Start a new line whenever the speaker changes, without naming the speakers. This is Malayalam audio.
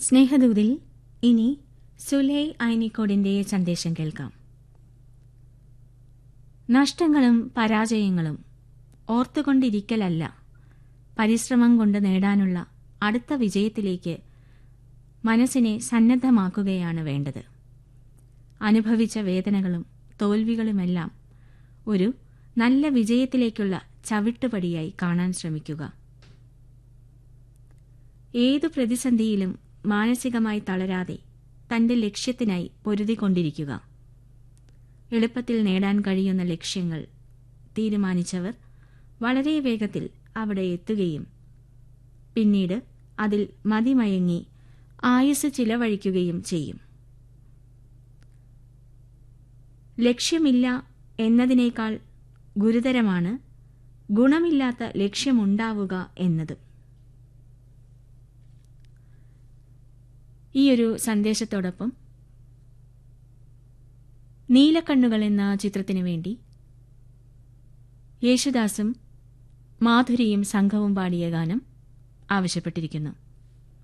സ്നേഹദൂതിൽ ഇനി സുലൈ ഐനിക്കോടിന്റെ സന്ദേശം കേൾക്കാം നഷ്ടങ്ങളും പരാജയങ്ങളും ഓർത്തുകൊണ്ടിരിക്കലല്ല പരിശ്രമം കൊണ്ട് നേടാനുള്ള അടുത്ത വിജയത്തിലേക്ക് മനസ്സിനെ സന്നദ്ധമാക്കുകയാണ് വേണ്ടത് അനുഭവിച്ച വേദനകളും തോൽവികളുമെല്ലാം ഒരു നല്ല വിജയത്തിലേക്കുള്ള ചവിട്ടുപടിയായി കാണാൻ ശ്രമിക്കുക ഏതു പ്രതിസന്ധിയിലും മാനസികമായി തളരാതെ തന്റെ ലക്ഷ്യത്തിനായി പൊരുതിക്കൊണ്ടിരിക്കുക എളുപ്പത്തിൽ നേടാൻ കഴിയുന്ന ലക്ഷ്യങ്ങൾ തീരുമാനിച്ചവർ വളരെ വേഗത്തിൽ അവിടെ എത്തുകയും പിന്നീട് അതിൽ മതിമയങ്ങി ആയുസ് ചിലവഴിക്കുകയും ചെയ്യും ലക്ഷ്യമില്ല എന്നതിനേക്കാൾ ഗുരുതരമാണ് ഗുണമില്ലാത്ത ലക്ഷ്യമുണ്ടാവുക എന്നതും ഈയൊരു സന്ദേശത്തോടൊപ്പം നീലക്കണ്ണുകൾ എന്ന ചിത്രത്തിനു വേണ്ടി യേശുദാസും മാധുരിയും സംഘവും പാടിയ ഗാനം ആവശ്യപ്പെട്ടിരിക്കുന്നു